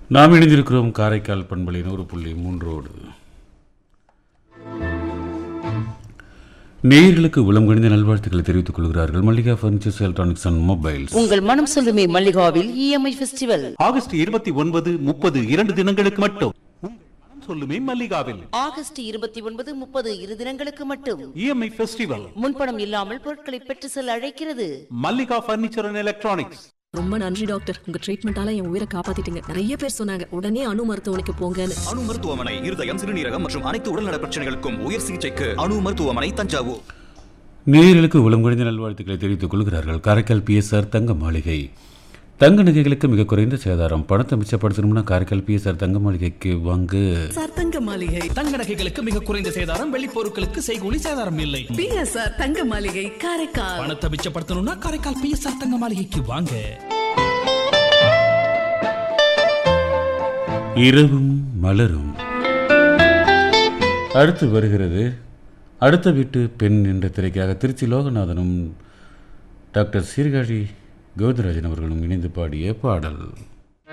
நாம் இணைந்திருக்கிறோம் காரைக்கால் பண்பலை நூறு புள்ளி மூன்றோடு நேயர்களுக்கு உளம் கணிந்த நல்வாழ்த்துக்களை தெரிவித்துக் கொள்கிறார்கள் Mallika furnitures electronics and mobiles உங்கள் மனம் சொல்லுமே மல்லிகாவில் இஎம்ஐ ஃபெஸ்டிவல் ஆகஸ்ட் இருபத்தி ஒன்பது முப்பது இரண்டு தினங்களுக்கு மட்டும் உங்கள் மனம் சொல்லுமே மல்லிகாவில் ஆகஸ்ட் இருபத்தி ஒன்பது முப்பது இரு தினங்களுக்கு மட்டும் இஎம்ஐ ஃபெஸ்டிவல் முன்பணம் இல்லாமல் பொருட்களை பெற்று செல்ல அழைக்கிறது மல்லிகா பர்னிச்சர் அண்ட் எலக்ட்ரானிக்ஸ் ரொம்ப நன்றி டாக்டர் உங்க ட்ரீட்மெண்டால என் உயிரை காப்பாத்திட்டீங்க நிறைய பேர் சொன்னாங்க உடனே அணு மருத்துவமனைக்கு போங்கன்னு அணு மருத்துவமனை இருதயம் சிறுநீரகம் மற்றும் அனைத்து உடல்நல பிரச்சனைகளுக்கும் உயர் சிகிச்சைக்கு அணு மருத்துவமனை தஞ்சாவூர் நேயர்களுக்கு உளம் கணிந்த நல்வாழ்த்துக்களை தெரிவித்துக் கொள்கிறார்கள் காரைக்கால் பிஎஸ்ஆர் தங்க மாளிகை தங்க நகைகளுக்கு மிக குறைந்த சேதாரம் பணத்தை மிச்சப்படுத்தணும்னா காரைக்கால் பிஎஸ்ஆர் தங்க மாளிகைக்கு வாங்க சார் தங்க மாளிகை தங்க நகைகளுக்கு மிக குறைந்த சேதாரம் வெள்ளி பொருட்களுக்கு செய்கூலி சேதாரம் இல்லை பிஎஸ்ஆர் தங்க மாளிகை காரைக்கால் பணத்தை மிச்சப்படுத்தணும்னா காரைக்கால் பிஎஸ்ஆர் தங்க மாளிகைக்கு வாங்க இரவும் மலரும் அடுத்து வருகிறது அடுத்த வீட்டு பெண் என்ற திரைக்காக திருச்சி லோகநாதனும் டாக்டர் சீர்காழி கோவிந்தராஜன் அவர்களும் இணைந்து பாடிய பாடல்